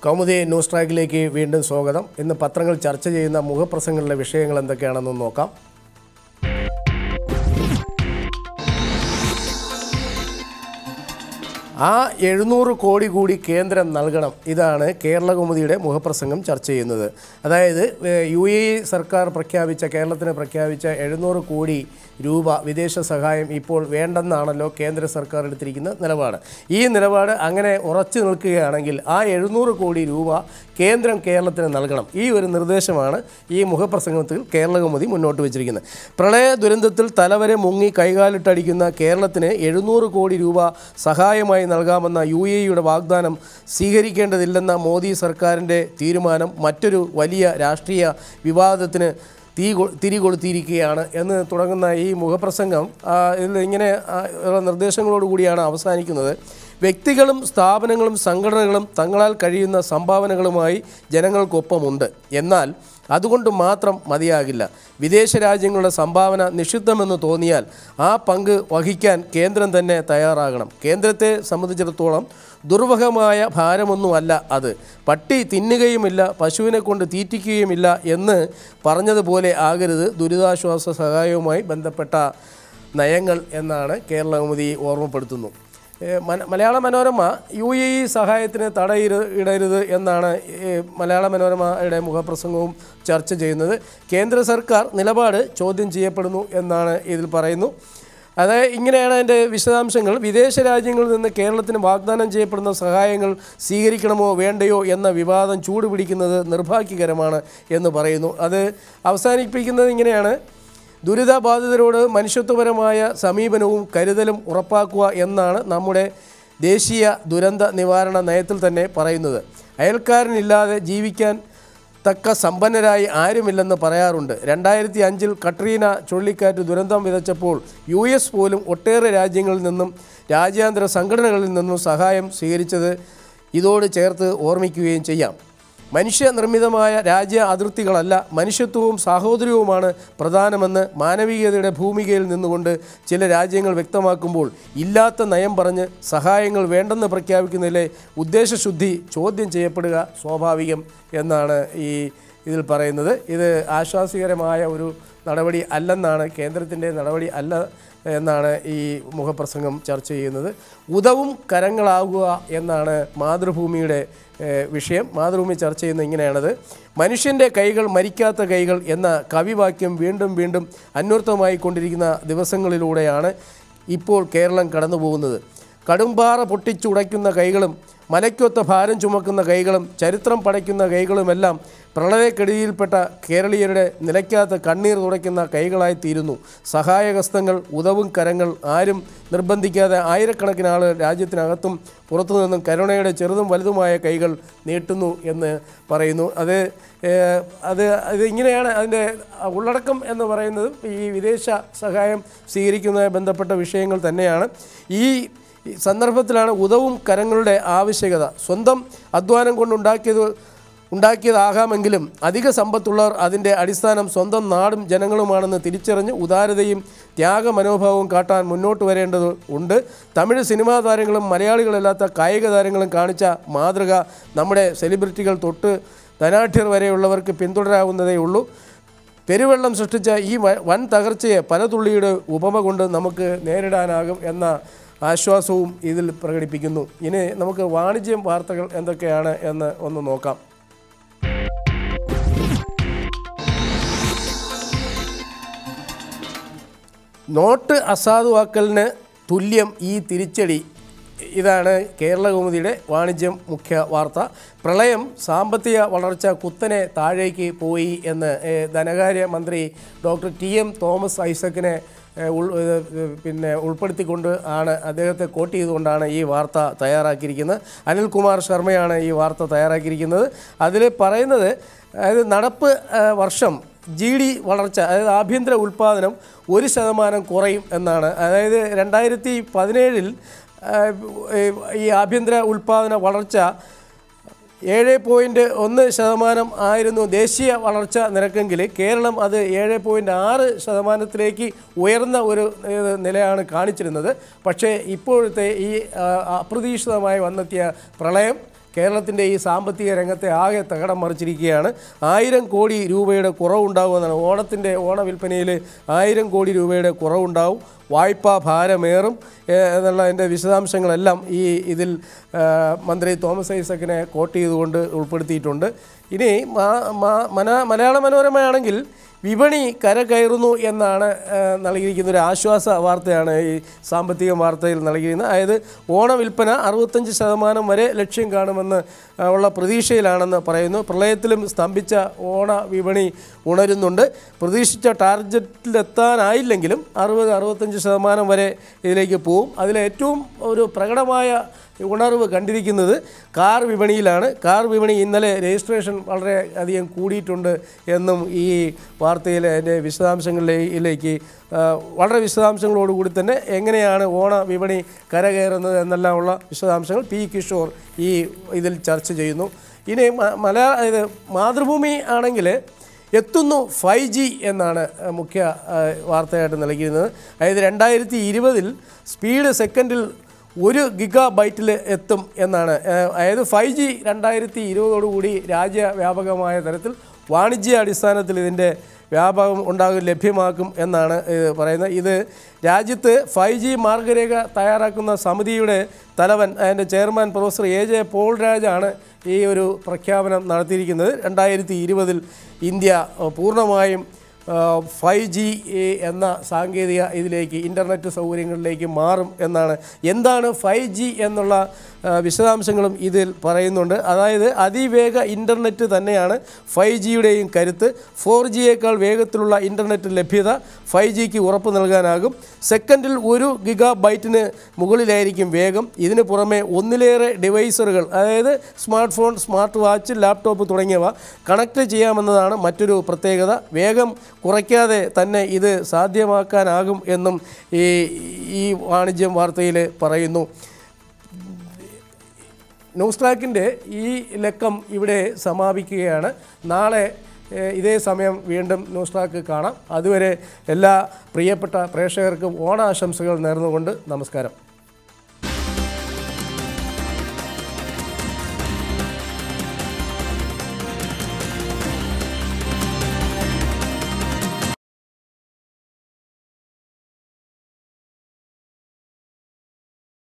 Kaumudi news ട്രാക്കിലേക്ക് വീണ്ടും സ്വാഗതം ഇന്ന് പത്രങ്ങൾ ചർച്ച ചെയ്യുന്ന മുഖപ്രസംഗങ്ങളിലെ വിഷയങ്ങൾ എന്തൊക്കെയാണെന്ന് നോക്കാം ആ എഴുന്നൂറ് കോടി കൂടി കേന്ദ്രം നൽകണം ഇതാണ് കേരളകൗമുദിയുടെ മുഖപ്രസംഗം ചർച്ച ചെയ്യുന്നത് അതായത് ഏഹ്, യു എ ഇ സർക്കാർ പ്രഖ്യാപിച്ച കേരളത്തിന് പ്രഖ്യാപിച്ച എഴുന്നൂറ് കോടി രൂപ വിദേശ സഹായം ഇപ്പോൾ വേണ്ടെന്നാണല്ലോ കേന്ദ്ര സർക്കാർ എടുത്തിരിക്കുന്ന നിലപാട് ഈ നിലപാട് അങ്ങനെ ഉറച്ചു നിൽക്കുകയാണെങ്കിൽ ആ എഴുന്നൂറ് കോടി രൂപ കേന്ദ്രം കേരളത്തിന് നൽകണം ഈ ഒരു നിർദ്ദേശമാണ് ഈ മുഖപ്രസംഗത്തിൽ കേരളകൗമുദി മുന്നോട്ട് വെച്ചിരിക്കുന്നത് പ്രളയ ദുരന്തത്തിൽ തലവരെ മുങ്ങി കൈകാലിട്ടടിക്കുന്ന കേരളത്തിന് എഴുന്നൂറ് കോടി രൂപ സഹായമായി നൽകാമെന്ന യു എ ഇയുടെ വാഗ്ദാനം സ്വീകരിക്കേണ്ടതില്ലെന്ന മോദി സർക്കാരിൻ്റെ തീരുമാനം മറ്റൊരു വലിയ രാഷ്ട്രീയ വിവാദത്തിന് തീ കൊ- തിരികൊളുത്തിയിരിക്കുകയാണ് എന്ന് തുടങ്ങുന്ന ഈ മുഖപ്രസംഗം ആ, ഇതിൽ ഇങ്ങനെ ആ, ഉള്ള നിർദ്ദേശങ്ങളോടുകൂടിയാണ് അവസാനിക്കുന്നത് വ്യക്തികളും സ്ഥാപനങ്ങളും സംഘടനകളും തങ്ങളാൽ കഴിയുന്ന സംഭാവനകളുമായി ജനങ്ങൾക്കൊപ്പമുണ്ട് എന്നാൽ അതുകൊണ്ട് മാത്രം മതിയാകില്ല വിദേശ രാജ്യങ്ങളുടെ സംഭാവന നിഷിദ്ധമെന്ന് തോന്നിയാൽ ആ പങ്ക് വഹിക്കാൻ കേന്ദ്രം തന്നെ തയ്യാറാകണം കേന്ദ്രത്തെ സംബന്ധിച്ചിടത്തോളം ദുർവഹമായ ഭാരമൊന്നുമല്ല അത് പട്ടി തിന്നുകയുമില്ല പശുവിനെ കൊണ്ട് തീറ്റിക്കുകയുമില്ല എന്ന് പറഞ്ഞതുപോലെ ആകരുത് ദുരിതാശ്വാസ സഹായവുമായി ബന്ധപ്പെട്ട നയങ്ങൾ എന്നാണ് കേരളകൗമുദി ഓർമ്മപ്പെടുത്തുന്നു ഏഹ് മന- മലയാള മനോരമ യു എ ഇ സഹായത്തിന് തടയിര ഇടരുത് എന്നാണ് ഏഹ് മലയാള മനോരമയുടെ മുഖപ്രസംഗവും ചർച്ച ചെയ്യുന്നത് കേന്ദ്ര സർക്കാർ നിലപാട് ചോദ്യം ചെയ്യപ്പെടുന്നു എന്നാണ് ഇതിൽ പറയുന്നു അതായത് ഇങ്ങനെയാണ് അതിൻ്റെ വിശദാംശങ്ങൾ വിദേശ രാജ്യങ്ങളിൽ നിന്ന് കേരളത്തിന് വാഗ്ദാനം ചെയ്യപ്പെടുന്ന സഹായങ്ങൾ സ്വീകരിക്കണമോ വേണ്ടയോ എന്ന വിവാദം ചൂടുപിടിക്കുന്നത് നിർഭാഗ്യകരമാണ് എന്ന് പറയുന്നു അത് അവസാനിപ്പിക്കുന്നത് ഇങ്ങനെയാണ് ദുരിതബാധിതരോട് മനുഷ്യത്വപരമായ സമീപനവും കരുതലും ഉറപ്പാക്കുക എന്നാണ് നമ്മുടെ ദേശീയ ദുരന്ത നിവാരണ നയത്തിൽ തന്നെ പറയുന്നത് അയൽക്കാരനില്ലാതെ ജീവിക്കാൻ തക്ക സമ്പന്നരായി ആരുമില്ലെന്ന് പറയാറുണ്ട് രണ്ടായിരത്തി അഞ്ചിൽ കട്രീന ചുഴലിക്കാറ്റ് ദുരന്തം വിതച്ചപ്പോൾ യു എസ് പോലും ഒട്ടേറെ രാജ്യങ്ങളിൽ നിന്നും രാജ്യാന്തര സംഘടനകളിൽ നിന്നും സഹായം സ്വീകരിച്ചത് ഇതോട് ചേർത്ത് ഓർമ്മിക്കുകയും ചെയ്യാം മനുഷ്യനിർമ്മിതമായ രാജ്യ അതിർത്തികളല്ല മനുഷ്യത്വവും സാഹോദര്യവുമാണ് പ്രധാനമെന്ന് മാനവികതയുടെ ഭൂമികയിൽ നിന്നുകൊണ്ട് ചില രാജ്യങ്ങൾ വ്യക്തമാക്കുമ്പോൾ ഇല്ലാത്ത നയം പറഞ്ഞ് സഹായങ്ങൾ വേണ്ടെന്ന് പ്രഖ്യാപിക്കുന്നതിലെ ഉദ്ദേശശുദ്ധി ചോദ്യം ചെയ്യപ്പെടുക സ്വാഭാവികം എന്നാണ് ഈ ഇതിൽ പറയുന്നത് ഇത് ആശ്വാസികരമായ ഒരു നടപടി അല്ലെന്നാണ് കേന്ദ്രത്തിൻ്റെ നടപടി അല്ല എന്നാണ് ഈ മുഖപ്രസംഗം ചർച്ച ചെയ്യുന്നത് ഉദവും കരങ്ങളാകുക എന്നാണ് മാതൃഭൂമിയുടെ ഏഹ്, വിഷയം മാതൃഭൂമി ചർച്ച ചെയ്യുന്ന ഇങ്ങനെയാണത് മനുഷ്യൻ്റെ കൈകൾ മരിക്കാത്ത കൈകൾ എന്ന കവിവാക്യം വീണ്ടും വീണ്ടും അന്വർത്ഥമായി കൊണ്ടിരിക്കുന്ന ദിവസങ്ങളിലൂടെയാണ് ഇപ്പോൾ കേരളം കടന്നു പോകുന്നത് കടുംപാറ പൊട്ടിച്ചുടയ്ക്കുന്ന കൈകളും മലയ്ക്കൊത്ത ഭാരം ചുമക്കുന്ന കൈകളും ചരിത്രം പടയ്ക്കുന്ന കൈകളുമെല്ലാം പ്രളയക്കെടുതിയിൽപ്പെട്ട കേരളീയരുടെ നിലയ്ക്കാത്ത കണ്ണീർ തുടയ്ക്കുന്ന കൈകളായി തീരുന്നു സഹായഹസ്തങ്ങൾ ഉദവും കരങ്ങൾ ആരും നിർബന്ധിക്കാതെ ആയിരക്കണക്കിന് ആളുകൾ രാജ്യത്തിനകത്തും പുറത്തുനിന്നും കരുണയുടെ ചെറുതും വലുതുമായ കൈകൾ നീട്ടുന്നു എന്ന് പറയുന്നു അത് ഏഹ്, അത് അത് ഇങ്ങനെയാണ് അതിൻ്റെ ഉള്ളടക്കം എന്ന് പറയുന്നത് ഈ വിദേശ സഹായം സ്വീകരിക്കുന്നതുമായി ബന്ധപ്പെട്ട വിഷയങ്ങൾ തന്നെയാണ് ഈ ഈ സന്ദർഭത്തിലാണ് ഉദവും കരങ്ങളുടെ ആവശ്യകത സ്വന്തം അധ്വാനം കൊണ്ടുണ്ടാക്കിയത് ഉണ്ടാക്കിയതാകാമെങ്കിലും അധിക സമ്പത്തുള്ളവർ അതിൻ്റെ അടിസ്ഥാനം സ്വന്തം നാടും ജനങ്ങളുമാണെന്ന് തിരിച്ചറിഞ്ഞ് ഉദാരതയും ത്യാഗ മനോഭാവവും കാട്ടാൻ മുന്നോട്ട് വരേണ്ടത് ഉണ്ട് തമിഴ് സിനിമാ താരങ്ങളും മലയാളികളല്ലാത്ത കായിക താരങ്ങളും കാണിച്ച മാതൃക നമ്മുടെ സെലിബ്രിറ്റികൾ തൊട്ട് ധനാഠ്യർ വരെയുള്ളവർക്ക് പിന്തുടരാവുന്നതേ ഉള്ളൂ പെരുവെള്ളം സൃഷ്ടിച്ച ഈ വ- വൻ തകർച്ചയെ പല തുള്ളിയുടെ ഉപമ കൊണ്ട് നമുക്ക് നേരിടാനാകും എന്ന ആശ്വാസവും ഇതിൽ പ്രകടിപ്പിക്കുന്നു ഇനി നമുക്ക് വാണിജ്യം വാർത്തകൾ എന്തൊക്കെയാണ് എന്ന് ഒന്ന് നോക്കാം നോട്ട് അസാധുവാക്കലിന് തുല്യം ഈ തിരിച്ചടി ഇതാണ് കേരളകൗമുദിയുടെ വാണിജ്യം മുഖ്യ വാർത്ത പ്രളയം സാമ്പത്തിക വളർച്ച കുത്തനെ താഴേക്ക് പോയി എന്ന് ഏഹ്, ധനകാര്യ മന്ത്രി ഡോക്ടർ ടി എം തോമസ് ഐസക്കിനെ ഏഹ്, ഉൾ ഏഹ്, പിന്നെ ഉൾപ്പെടുത്തിക്കൊണ്ട് ആണ് അദ്ദേഹത്തെ കോട്ട് ചെയ്തുകൊണ്ടാണ് ഈ വാർത്ത തയ്യാറാക്കിയിരിക്കുന്നത് അനിൽകുമാർ ശർമ്മയാണ് ഈ വാർത്ത തയ്യാറാക്കിയിരിക്കുന്നത് അതിൽ പറയുന്നത് അതായത് നടപ്പ് ഏഹ്, വർഷം ജി ഡി വളർച്ച അതായത് ആഭ്യന്തര ഉൽപ്പാദനം ഒരു ശതമാനം കുറയും എന്നാണ് അതായത് രണ്ടായിരത്തി പതിനേഴിൽ ഈ ആഭ്യന്തര ഉൽപ്പാദന വളർച്ച ഏഴ് പോയിൻറ്റ് ഒന്ന് ശതമാനം ആയിരുന്നു ദേശീയ വളർച്ച നിരക്കെങ്കിൽ കേരളം അത് ഏഴ് പോയിൻറ്റ് ആറ് ശതമാനത്തിലേക്ക് ഉയർന്ന ഒരു ഏഹ്, നിലയാണ് കാണിച്ചിരുന്നത് പക്ഷേ ഇപ്പോഴത്തെ ഈ ആ, അപ്രതീക്ഷിതമായി വന്നെത്തിയ പ്രളയം കേരളത്തിൻ്റെ ഈ സാമ്പത്തിക രംഗത്തെ ആകെ തകടം മറിച്ചിരിക്കുകയാണ് ആയിരം കോടി രൂപയുടെ കുറവുണ്ടാകുമെന്നാണ് ഓണത്തിൻ്റെ ഓണ വിൽപ്പനയിൽ ആയിരം കോടി രൂപയുടെ കുറവുണ്ടാവും വായ്പാ ഭാരമേറും ഏഹ്, എന്നുള്ളതിൻ്റെ വിശദാംശങ്ങളെല്ലാം ഈ ഇതിൽ ആ, മന്ത്രി തോമസ് ഐസക്കിനെ കോട്ട് ചെയ്തുകൊണ്ട് ഉൾപ്പെടുത്തിയിട്ടുണ്ട് ഇനി മാ- മാ- മന- മലയാള മനോരമയാണെങ്കിൽ വിപണി കരകയറുന്നു എന്നാണ് ആ, നൽകിയിരിക്കുന്ന ഒരു ആശ്വാസ വാർത്തയാണ് ഈ സാമ്പത്തിക വാർത്തയിൽ നൽകിയിരിക്കുന്നത് അതായത് ഓണ വിൽപ്പന അറുപത്തഞ്ച് ശതമാനം വരെ ലക്ഷ്യം കാണുമെന്ന് ആ, ഉള്ള പ്രതീക്ഷയിലാണെന്ന് പറയുന്നു പ്രളയത്തിലും സ്തംഭിച്ച ഓണ വിപണി ഉണരുന്നുണ്ട് പ്രതീക്ഷിച്ച ടാർഗറ്റിലെത്താനായില്ലെങ്കിലും അറുപത് അറുപത്തഞ്ച് ശതമാനം വരെ ഇതിലേക്ക് പോവും അതിലേറ്റവും ഒരു പ്രകടമായ ഉണർവ് കണ്ടിരിക്കുന്നത് കാർ വിപണിയിലാണ് കാർ വിപണി ഇന്നലെ രജിസ്ട്രേഷൻ വളരെ അധികം കൂടിയിട്ടുണ്ട് എന്നും ഈ വാർത്തയിലെ അതിൻ്റെ വിശദാംശങ്ങളിലേക്ക് ആ, വളരെ വിശദാംശങ്ങളോടുകൂടി തന്നെ എങ്ങനെയാണ് ഓണ വിപണി കരകയറുന്നത് എന്നെല്ലാം ഉള്ള വിശദാംശങ്ങൾ പി കിഷോർ ഈ ഇതിൽ ചർച്ച ചെയ്യുന്നു ഇനി മ- മലയാള ഇത് മാതൃഭൂമി ആണെങ്കിൽ എത്തുന്നു ഫൈവ് ജി എന്നാണ് ആ, മുഖ്യ ആ, വാർത്തയായിട്ട് നൽകിയിരുന്നത് അതായത് രണ്ടായിരത്തി ഇരുപതിൽ സ്പീഡ് സെക്കൻഡിൽ ഒരു ഗിഗാ ബൈറ്റിൽ എത്തും എന്നാണ് ആ, അതായത് ഫൈവ് ജി രണ്ടായിരത്തി ഇരുപതോടുകൂടി രാജ്യവ്യാപകമായ തരത്തിൽ വാണിജ്യ അടിസ്ഥാനത്തിൽ ഇതിൻ്റെ വ്യാപകം ഉണ്ടാകും ലഭ്യമാക്കും എന്നാണ് ഇത് പറയുന്നത് ഇത് രാജ്യത്ത് ഫൈവ് ജി മാർഗരേഖ തയ്യാറാക്കുന്ന സമിതിയുടെ തലവൻ അതിൻ്റെ chairman professor A J Paul രാജാണ് ഈ ഒരു പ്രഖ്യാപനം നടത്തിയിരിക്കുന്നത് രണ്ടായിരത്തി ഇരുപതിൽ ഇന്ത്യ അഹ്, പൂർണ്ണമായും ഫൈവ് ജി എന്ന സാങ്കേതിക ഇതിലേക്ക് ഇൻ്റർനെറ്റ് സൗകര്യങ്ങളിലേക്ക് മാറും എന്നാണ് എന്താണ് ഫൈവ് ജി എന്നുള്ള ആ, വിശദാംശങ്ങളും ഇതിൽ പറയുന്നുണ്ട് അതായത് അതിവേഗ ഇൻ്റർനെറ്റ് തന്നെയാണ് ഫൈവ് ജിയുടെയും കരുത്ത് ഫോർ ജിയേക്കാൾ വേഗത്തിലുള്ള ഇൻ്റർനെറ്റ് ലഭ്യത ഫൈവ് ജിക്ക് ഉറപ്പ് നൽകാനാകും സെക്കൻഡിൽ ഒരു ഗിഗാ ബൈറ്റിന് മുകളിലായിരിക്കും വേഗം ഇതിന് പുറമെ ഒന്നിലേറെ ഡിവൈസറുകൾ അതായത് smart phone smart watch laptop തുടങ്ങിയവ കണക്ട് ചെയ്യാമെന്നതാണ് മറ്റൊരു പ്രത്യേകത വേഗം കുറയ്ക്കാതെ തന്നെ ഇത് സാധ്യമാക്കാനാകും എന്നും ഈ ഈ വാണിജ്യം വാർത്തയിൽ പറയുന്നു ന്യൂസ് ട്രാക്കിൻ്റെ ഈ ലക്കം ഇവിടെ സമാപിക്കുകയാണ് നാളെ ഏഹ്, ഇതേ സമയം വീണ്ടും ന്യൂസ് ട്രാക്ക് കാണാം അതുവരെ എല്ലാ പ്രിയപ്പെട്ട പ്രേക്ഷകർക്കും ഓണാശംസകൾ നേർന്നുകൊണ്ട് നമസ്കാരം